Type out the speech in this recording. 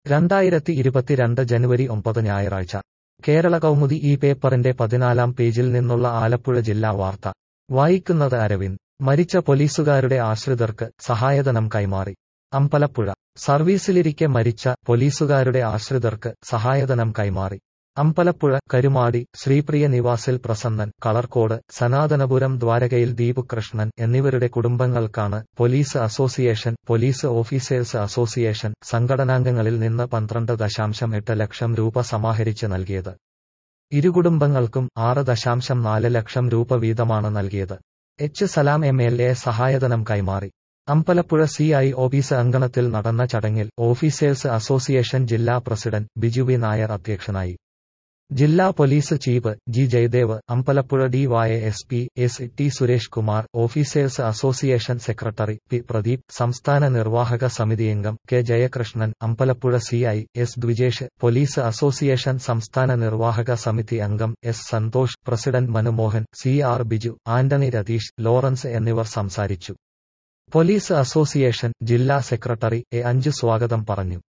രണ്ടായിരത്തി ഇരുപത്തിരണ്ട് ജനുവരി ഒമ്പത് ഞായറാഴ്ച കേരള കൗമുദി ഈ പേപ്പറിന്റെ പതിനാലാം പേജിൽ നിന്നുള്ള ആലപ്പുഴ ജില്ലാ വാർത്ത വായിക്കുന്നത് അരവിന്ദ് മരിച്ച പോലീസുകാരുടെ ആശ്രിതർക്ക് സഹായധനം കൈമാറി അമ്പലപ്പുഴ സർവീസിലിരിക്കെ മരിച്ച പോലീസുകാരുടെ ആശ്രിതർക്ക് സഹായധനം കൈമാറി അമ്പലപ്പുഴ കരുമാടി ശ്രീപ്രിയ നിവാസിൽ പ്രസന്നൻ കളർക്കോട് സനാതനപുരം ദ്വാരകയിൽ ദീപ് കൃഷ്ണൻ എന്നിവരുടെ കുടുംബങ്ങൾക്കാണ് police association police officers association സംഘടനാംഗങ്ങളിൽ നിന്ന് പന്ത്രണ്ട് ദശാംശം എട്ട് ലക്ഷം രൂപ സമാഹരിച്ച് നൽകിയത് ഇരു കുടുംബങ്ങൾക്കും ആറ് ദശാംശം നാല് ലക്ഷം രൂപ വീതമാണ് നൽകിയത് H Salam M L A സഹായധനം കൈമാറി അമ്പലപ്പുഴ സി ഐ ഓഫീസ് അങ്കണത്തിൽ നടന്ന ചടങ്ങിൽ ഓഫീസേഴ്സ് അസോസിയേഷൻ ജില്ലാ പ്രസിഡന്റ് ബിജു വി നായർ അധ്യക്ഷനായി ജില്ലാ police chief G Jayadev Ambalappuzha D Y S P S T Suresh Kumar officers association secretary P Pradeep സംസ്ഥാന നിർവാഹക സമിതിയംഗം K Jayakrishnan Ambalappuzha C I S Dwijesh police association സംസ്ഥാന നിർവാഹക സമിതി അംഗം S Santhosh president Manumohan C R Biju Antony Ratheesh Lawrence എന്നിവർ സംസാരിച്ചു പോലീസ് അസോസിയേഷൻ ജില്ലാ സെക്രട്ടറി എ അഞ്ച് സ്വാഗതം പറഞ്ഞു